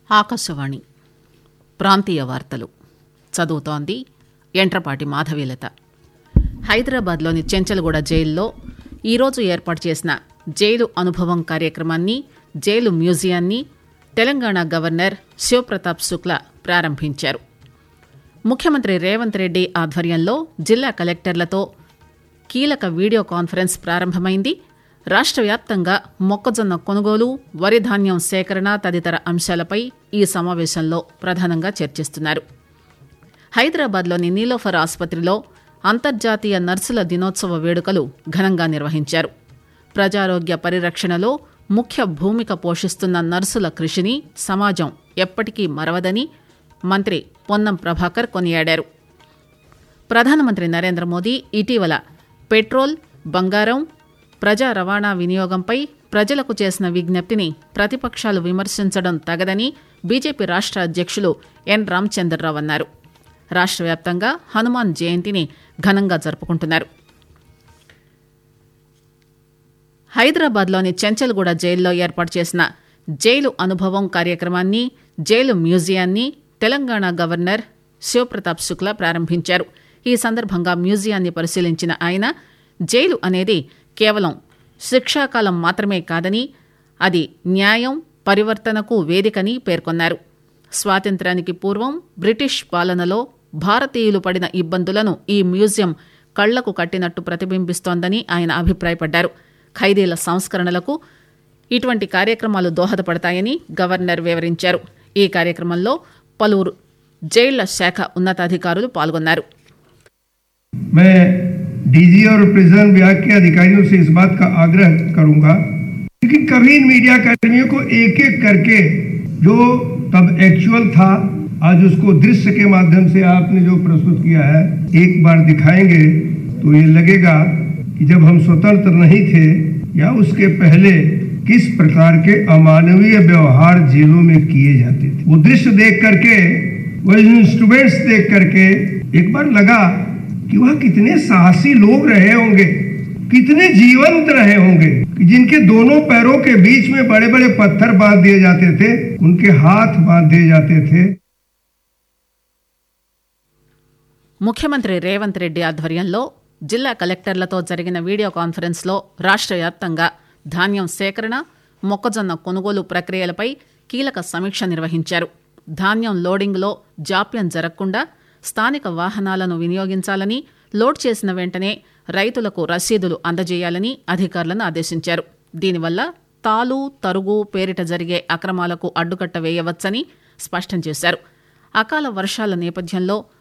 ఆకాశవాణి ప్రాంతీయ వార్తలు చదువుతోంది ఎంట్రపాటి మాధవీలత హైదరాబాద్లోని చెంచల్గూడ జైల్లో ఈరోజు ఏర్పాటు చేసిన జైలు అనుభవం కార్యక్రమాన్ని జైలు మ్యూజియాన్ని తెలంగాణ గవర్నర్ శివప్రతాప్ శుక్లా ప్రారంభించారు ముఖ్యమంత్రి రేవంత్ రెడ్డి ఆధ్వర్యంలో జిల్లా కలెక్టర్లతో కీలక వీడియో కాన్ఫరెన్స్ ప్రారంభమైంది రాష్ట్ర వ్యాప్తంగా మొక్కజొన్న కొనుగోలు వరి ధాన్యం సేకరణ తదితర అంశాలపై ఈ సమావేశంలో ప్రధానంగా చర్చిస్తున్నారు హైదరాబాద్లోని నీలోఫర్ ఆసుపత్రిలో అంతర్జాతీయ నర్సుల దినోత్సవ వేడుకలు ఘనంగా నిర్వహించారు ప్రజారోగ్య పరిరక్షణలో ముఖ్య భూమిక పోషిస్తున్న నర్సుల కృషిని సమాజం ఎప్పటికీ మరవదని మంత్రి పొన్నం ప్రభాకర్ కొనియాడారు ప్రధానమంత్రి నరేంద్ర మోదీ ఇటీవల పెట్రోల్ బంగారం ప్రజా రవాణా వినియోగంపై ప్రజలకు చేసిన విజ్ఞప్తిని ప్రతిపక్షాలు విమర్శించడం తగదని బీజేపీ రాష్ట్ర అధ్యక్షులు ఎన్ రామచంద్రరావు అన్నారు రాష్ట్ర వ్యాప్తంగా హనుమాన్ జయంతిని ఘనంగా జరుపుకుంటున్నారు హైదరాబాద్లోని చెంచల్గూడ జైల్లో ఏర్పాటు చేసిన జైలు అనుభవం కార్యక్రమాన్ని జైలు మ్యూజియాన్ని తెలంగాణ గవర్నర్ శివప్రతాప్ శుక్లా ప్రారంభించారు ఈ సందర్భంగా మ్యూజియాన్ని పరిశీలించిన ఆయన జైలు అనేది కేవలం శిక్షాకాలం మాత్రమే కాదని అది న్యాయం పరివర్తనకు వేదికని పేర్కొన్నారు స్వాతంత్ర్యానికి పూర్వం బ్రిటిష్ పాలనలో భారతీయులు పడిన ఇబ్బందులను ఈ మ్యూజియం కళ్లకు కట్టినట్టు ప్రతిబింబిస్తోందని ఆయన అభిప్రాయపడ్డారు ఖైదీల సంస్కరణలకు ఇటువంటి కార్యక్రమాలు దోహదపడతాయని గవర్నర్ వివరించారు ఈ కార్యక్రమంలో పలువురు జైళ్ల శాఖ ఉన్నతాధికారులు పాల్గొన్నారు मैं डीजी और प्रिजन विभाग के अधिकारियों से इस बात का आग्रह करूंगा लेकिन कभी इन मीडिया कर्मियों को एक एक करके जो तब एक्चुअल था आज उसको दृश्य के माध्यम से आपने जो प्रस्तुत किया है एक बार दिखाएंगे तो ये लगेगा कि जब हम स्वतंत्र नहीं थे या उसके पहले किस प्रकार के अमानवीय व्यवहार जेलों में किए जाते थे वो दृश्य देख करके वो इंस्ट्रूमेंट्स देख करके एक बार लगा कि वह कितने साहसी लोग रहे होंगे कितने जीवंत रहे होंगे कि जिनके दोनों पैरों के बीच में बड़े बड़े पत्थर बांध दिए जाते थे उनके हाथ बांध दिए जाते थे ముఖ్యమంత్రి రేవంత్ రెడ్డి ఆధ్వర్యంలో జిల్లా కలెక్టర్లతో జరిగిన వీడియో కాన్ఫరెన్స్లో రాష్ట్ర వ్యాప్తంగా ధాన్యం సేకరణ మొక్కజొన్న కొనుగోలు ప్రక్రియలపై కీలక సమీక్ష నిర్వహించారు ధాన్యం లోడింగ్లో జాప్యం జరగకుండా స్థానిక వాహనాలను వినియోగించాలని లోడ్ చేసిన వెంటనే రైతులకు రసీదులు అందజేయాలని అధికారులను ఆదేశించారు దీనివల్ల తాలు తరుగు పేరిట జరిగే అక్రమాలకు అడ్డుకట్ట వేయవచ్చని స్పష్టం చేశారు అకాల వర్షాల నేపథ్యంలో